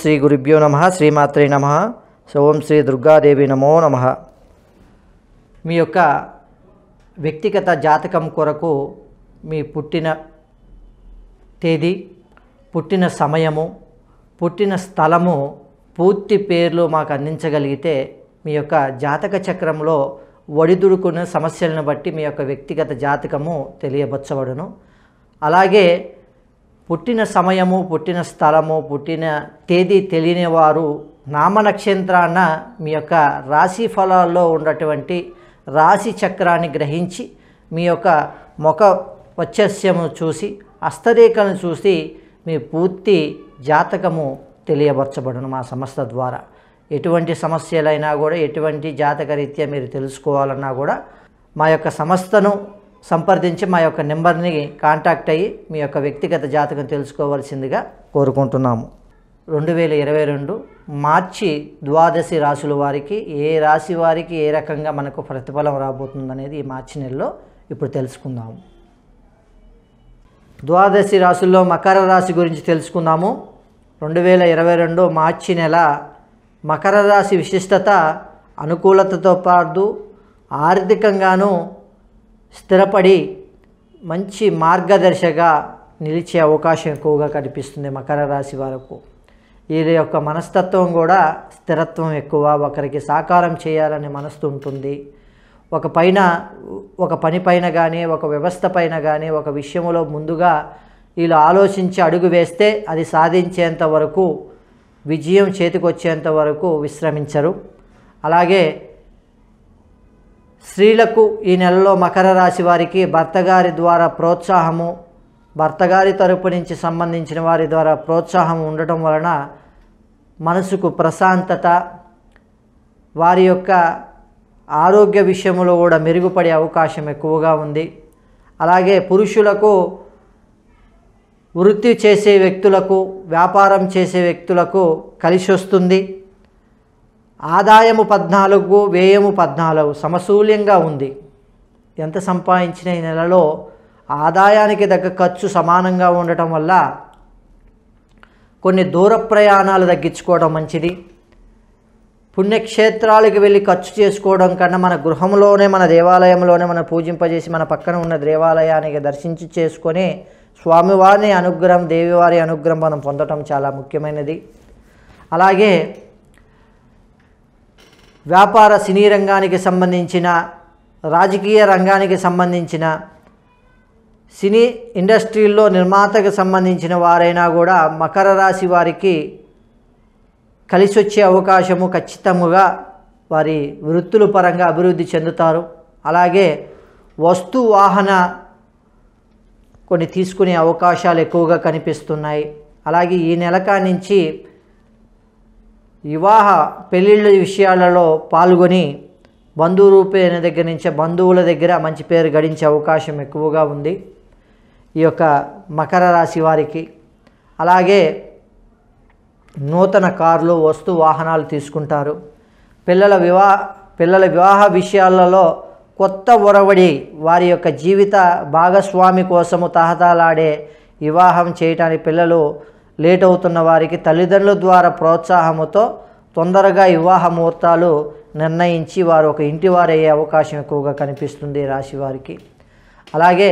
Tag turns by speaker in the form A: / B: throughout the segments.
A: శ్రీ గురుభ్యో నమ శ్రీమాత్రే నమ ఓం శ్రీ దుర్గాదేవి నమో నమ మీ యొక్క వ్యక్తిగత జాతకం కొరకు మీ పుట్టిన తేదీ పుట్టిన సమయము పుట్టిన స్థలము పూర్తి పేర్లు మాకు అందించగలిగితే మీ యొక్క జాతక చక్రంలో ఒడిదుడుకున్న సమస్యలను బట్టి మీ యొక్క వ్యక్తిగత జాతకము తెలియబచ్చబడును అలాగే పుట్టిన సమయము పుట్టిన స్థలము పుట్టిన తేదీ తెలియని వారు నామ నక్షత్రాన మీ యొక్క రాశి ఫలాల్లో ఉన్నటువంటి రాశి చక్రాన్ని గ్రహించి మీ యొక్క ముఖ వచ్చస్యము చూసి హస్తరేఖలను చూసి మీ పూర్తి జాతకము తెలియబరచబడును మా సంస్థ ద్వారా ఎటువంటి సమస్యలైనా కూడా ఎటువంటి జాతకరీత్యా మీరు తెలుసుకోవాలన్నా కూడా మా యొక్క సంస్థను సంప్రదించి మా యొక్క నెంబర్ని కాంటాక్ట్ అయ్యి మీ యొక్క వ్యక్తిగత జాతకం తెలుసుకోవాల్సిందిగా కోరుకుంటున్నాము రెండు వేల ఇరవై రెండు మార్చి ద్వాదశి రాశుల వారికి ఏ రాశి వారికి ఏ రకంగా మనకు ప్రతిఫలం రాబోతుందనేది ఈ మార్చి నెలలో ఇప్పుడు తెలుసుకుందాము ద్వాదశి రాశుల్లో మకర రాశి గురించి తెలుసుకుందాము రెండు వేల ఇరవై రెండు మార్చి నెల మకర రాశి విశిష్టత అనుకూలతతో పాటు ఆర్థికంగాను స్థిరపడి మంచి మార్గదర్శగా నిలిచే అవకాశం ఎక్కువగా కనిపిస్తుంది మకర రాశి వారికి వీరి యొక్క మనస్తత్వం కూడా స్థిరత్వం ఎక్కువ ఒకరికి సాకారం చేయాలనే మనస్తు ఉంటుంది ఒక పైన ఒక పని పైన కానీ ఒక వ్యవస్థ పైన కానీ ఒక విషయంలో ముందుగా వీళ్ళు ఆలోచించి అడుగు వేస్తే అది సాధించేంత వరకు విజయం చేతికొచ్చేంత వరకు విశ్రమించరు అలాగే స్త్రీలకు ఈ నెలలో మకర రాశి వారికి భర్త గారి ద్వారా ప్రోత్సాహము భర్త గారి తరపు నుంచి సంబంధించిన వారి ద్వారా ప్రోత్సాహం ఉండటం వలన మనసుకు ప్రశాంతత వారి యొక్క ఆరోగ్య విషయంలో కూడా మెరుగుపడే అవకాశం ఎక్కువగా ఉంది అలాగే పురుషులకు వృత్తి చేసే వ్యక్తులకు వ్యాపారం చేసే వ్యక్తులకు కలిసి వస్తుంది ఆదాయము పద్నాలుగు వ్యయము పద్నాలుగు సమశూల్యంగా ఉంది ఎంత సంపాదించిన ఈ నెలలో ఆదాయానికి తగ్గ ఖర్చు సమానంగా ఉండటం వల్ల కొన్ని దూర ప్రయాణాలు తగ్గించుకోవడం మంచిది పుణ్యక్షేత్రాలకు వెళ్ళి ఖర్చు చేసుకోవడం కన్నా మన గృహంలోనే మన దేవాలయంలోనే మనం పూజింపజేసి మన పక్కన ఉన్న దేవాలయానికి దర్శించి చేసుకొని స్వామివారిని అనుగ్రహం దేవివారి అనుగ్రహం మనం పొందటం చాలా ముఖ్యమైనది అలాగే వ్యాపార సినీ రంగానికి సంబంధించిన రాజకీయ రంగానికి సంబంధించిన సినీ ఇండస్ట్రీల్లో నిర్మాతకు సంబంధించిన వారైనా కూడా మకర రాశి వారికి కలిసి వచ్చే అవకాశము ఖచ్చితంగా వారి వృత్తుల పరంగా అభివృద్ధి చెందుతారు అలాగే వస్తు వాహన కొన్ని తీసుకునే అవకాశాలు ఎక్కువగా కనిపిస్తున్నాయి అలాగే ఈ నెలక నుంచి వివాహ పెళ్ళిళ్ళ విషయాలలో పాల్గొని బంధువు రూపేణ దగ్గర నుంచి బంధువుల దగ్గర మంచి పేరు గడించే అవకాశం ఎక్కువగా ఉంది ఈ యొక్క మకర రాశి వారికి అలాగే నూతన కార్లు వస్తు వాహనాలు తీసుకుంటారు పిల్లల వివాహ పిల్లల వివాహ విషయాలలో కొత్త ఒరవడి వారి యొక్క జీవిత భాగస్వామి కోసము తహతాలాడే వివాహం చేయటానికి పిల్లలు లేట్ అవుతున్న వారికి తల్లిదండ్రుల ద్వారా ప్రోత్సాహముతో తొందరగా వివాహ ముహూర్తాలు నిర్ణయించి వారు ఒక ఇంటి వారయ్యే అవకాశం ఎక్కువగా కనిపిస్తుంది ఈ రాశి వారికి అలాగే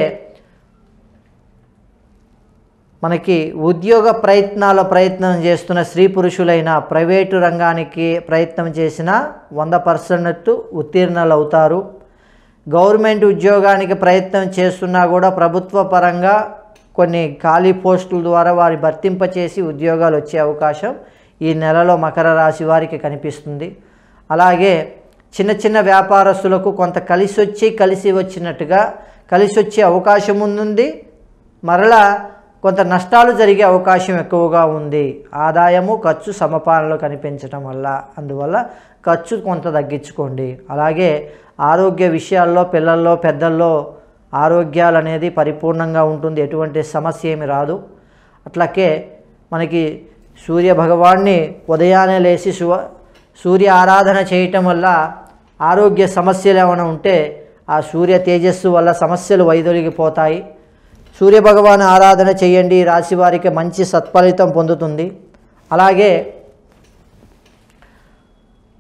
A: మనకి ఉద్యోగ ప్రయత్నాల ప్రయత్నం చేస్తున్న స్త్రీ పురుషులైన ప్రైవేటు రంగానికి ప్రయత్నం చేసిన వంద పర్సెంట్ ఉత్తీర్ణులు అవుతారు గవర్నమెంట్ ఉద్యోగానికి ప్రయత్నం చేస్తున్నా కూడా ప్రభుత్వ పరంగా కొన్ని ఖాళీ పోస్టుల ద్వారా వారి భర్తింపచేసి ఉద్యోగాలు వచ్చే అవకాశం ఈ నెలలో మకర రాశి వారికి కనిపిస్తుంది అలాగే చిన్న చిన్న వ్యాపారస్తులకు కొంత కలిసి వచ్చి కలిసి వచ్చినట్టుగా కలిసి వచ్చే అవకాశం ఉంది మరలా కొంత నష్టాలు జరిగే అవకాశం ఎక్కువగా ఉంది ఆదాయము ఖర్చు సమపాలనలో కనిపించడం వల్ల అందువల్ల ఖర్చు కొంత తగ్గించుకోండి అలాగే ఆరోగ్య విషయాల్లో పిల్లల్లో పెద్దల్లో ఆరోగ్యాలు అనేది పరిపూర్ణంగా ఉంటుంది ఎటువంటి సమస్య ఏమి రాదు అట్లాగే మనకి సూర్య భగవాన్ని ఉదయాన్నే లేచి శివ సూర్య ఆరాధన చేయటం వల్ల ఆరోగ్య సమస్యలు ఏమైనా ఉంటే ఆ సూర్య తేజస్సు వల్ల సమస్యలు వైదొలిగిపోతాయి సూర్యభగవాన్ ఆరాధన చేయండి ఈ రాశి వారికి మంచి సత్ఫలితం పొందుతుంది అలాగే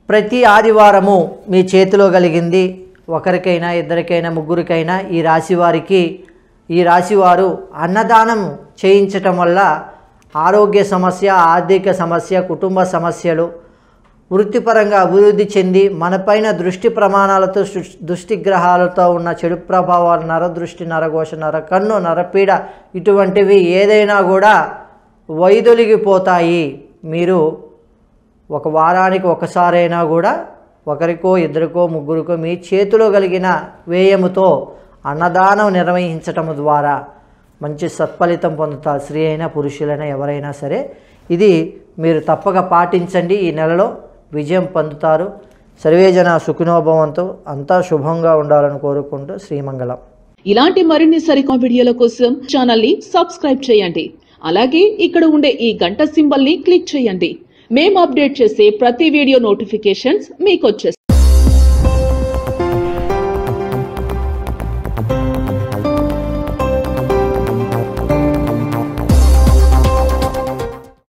A: ప్రతి ఆదివారము మీ చేతిలో కలిగింది ఒకరికైనా ఇద్దరికైనా ముగ్గురికైనా ఈ రాశి వారికి ఈ రాశివారు అన్నదానం చేయించటం వల్ల ఆరోగ్య సమస్య ఆర్థిక సమస్య కుటుంబ సమస్యలు వృత్తిపరంగా అభివృద్ధి చెంది మనపైన దృష్టి ప్రమాణాలతో సృష్- దృష్టి గ్రహాలతో ఉన్న చెడు ప్రభావాలు నరదృష్టి నరఘోష నర కన్ను నరపీడ ఇటువంటివి ఏదైనా కూడా వైదొలిగిపోతాయి మీరు ఒక వారానికి ఒకసారైనా కూడా ఒకరికో ఇద్దరికో ముగ్గురికో మీ చేతిలో కలిగిన వ్యయముతో అన్నదానం నిర్వహించటం ద్వారా మంచి సత్ఫలితం పొందుతారు స్త్రీ అయినా పురుషులైనా ఎవరైనా సరే ఇది మీరు తప్పక పాటించండి ఈ నెలలో విజయం పొందుతారు సర్వేజన సుఖినోభవంతో అంతా శుభంగా ఉండాలని కోరుకుంటూ శ్రీమంగళం
B: ఇలాంటి మరిన్ని సరికొత్త వీడియోల కోసం ఛానల్ ని సబ్స్క్రైబ్ చేయండి అలాగే ఇక్కడ ఉండే ఈ గంట సింబల్ ని క్లిక్ చేయండి మేము అప్డేట్ చేసే ప్రతి వీడియో నోటిఫికేషన్స్ మీకు వచ్చేస్తాయి